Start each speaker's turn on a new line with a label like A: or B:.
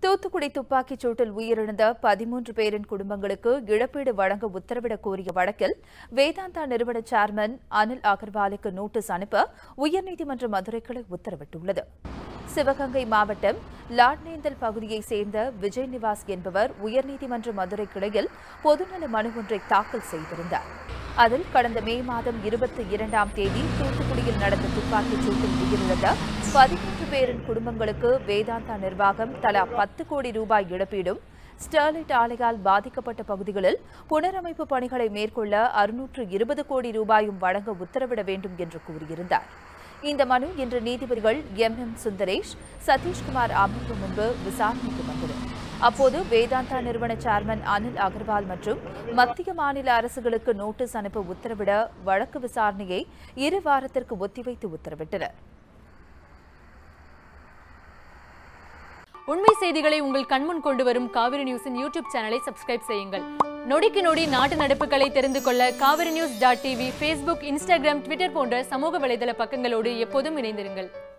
A: தூத்துக்குடி துப்பாக்கிச் சூட்டில் உயிரிழந்த பதிமூன்று பேரின் குடும்பங்களுக்கு இழப்பீடு வழங்க உத்தரவிடக் கோரிய வழக்கில் வேதாந்தா நிறுவன சேர்மன் அனில் அகர்வாலுக்கு நோட்டீஸ் அனுப்ப உயர்நீதிமன்ற மதுரை கிளை உத்தரவிட்டுள்ளது சிவகங்கை மாவட்டம் லாட்னேந்தல் பகுதியைச் சேர்ந்த விஜய் நிவாஸ் என்பவர் உயர்நீதிமன்ற மதுரை கிளையில் பொதுநல மனு ஒன்றை தாக்கல் செய்திருந்தார் அதில் கடந்த மே மாதம் இருபத்தி இரண்டாம் தேதி தூத்துக்குடியில் நடந்த துப்பாக்கிச் சூட்டில் உயிரிழந்த பதிமூன்று பேரின் குடும்பங்களுக்கு வேதாந்தா நிர்வாகம் தலா பத்து கோடி ரூபாய் இழப்பீடும் ஸ்டெர்லைட் ஆலையால் பாதிக்கப்பட்ட பகுதிகளில் புனரமைப்பு பணிகளை மேற்கொள்ள அறுநூற்று இருபது கோடி ரூபாயும் வழங்க உத்தரவிட வேண்டும் என்று கூறியிருந்தார் இந்த மனு இன்று நீதிபதிகள் எம் எம் சுந்தரேஷ் சதீஷ்குமார் அமர்வு முன்பு விசாரணைக்கு வந்தது அப்போது வேதாந்தா நிறுவன சேர்மன் அனில் அகர்வால் மற்றும் மத்திய மாநில அரசுகளுக்கு நோட்டீஸ் அனுப்ப உத்தரவிட வழக்கு விசாரணையை இரு வாரத்திற்கு ஒத்திவைத்து உத்தரவிட்டனர்
B: உண்மை செய்திகளை உங்கள் கண்முன் கொண்டு வரும் காவிரி நியூஸின் யூடியூப் சேனலை சப்ஸ்கிரைப் செய்யுங்கள் நொடிக்கு நொடி நாட்டு நடப்புகளை தெரிந்து கொள்ள Kaveri news dot TV Facebook Instagram Twitter போன்ற சமூக வலைதள பக்கங்களோடு எப்போதும் இணைந்திருங்கள்